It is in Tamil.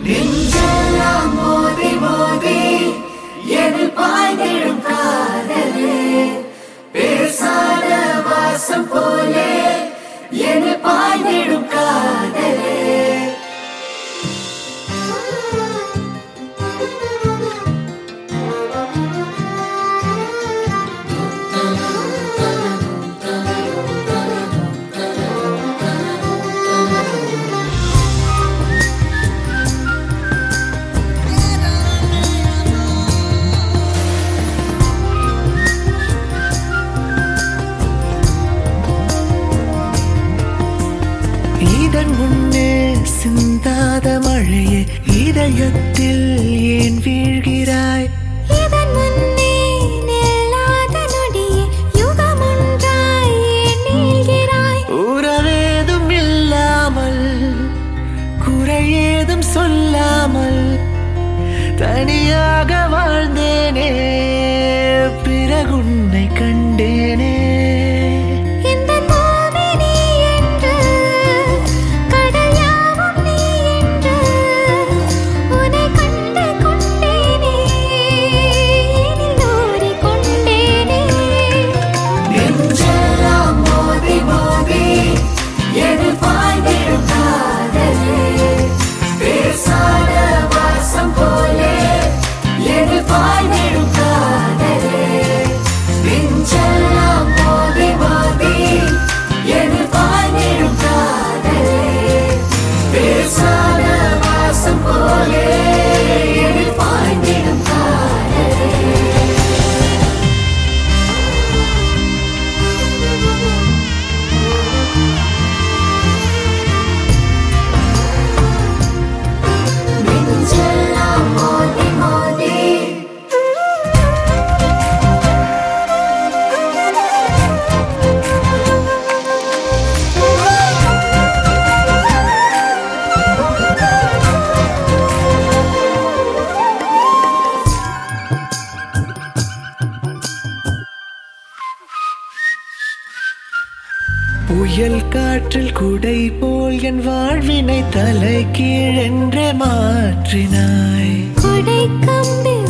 நெஞ்செல்லாம் மோதி மோதி எதில் பாய்ந்திடும் காதலே பேசாத வாசம் போலே எதில் பாய்ந்திடும் காதலே இதன் முன்னே சிந்தாத மழையே இதயத்தில் ஏன் வீழ்கிறாய் இதன் முன்னே நில்லாத நொடியே யுகமொன்றாய் ஏன் நீள்கிறாய் உறவேதும் இல்லாமல் குறையேதும் சொல்லாமல் தனியாக வாழ்ந்தேனே பிறகுன்னை கண்டேனே இந்த பூமி நீ என்று கடல் யாவும் நீ என்று உன்னை கண்டு கொண்டேனே இனில் ஊறிக் கொண்டேனே நெஞ்செல்லாம் மோதி மோதி எதில் பாய்ந்திடும் காதலே பேசாத வாசம் போலே எதில் பாய்ந்திடும் காதலே நெஞ்செல்லாம் மோதி மோதி எதில் பாய்ந்திடும் காதலே பேசாத வாசம் போலே எதில் பாய்ந்திடும் காதலே நெஞ்செல்லாம் மோதி மோதி புயல் காற்றில் குடை போல் என் வாழ்வினை தலை கீழென்றே மாற்றினாய் கொடை கம்பி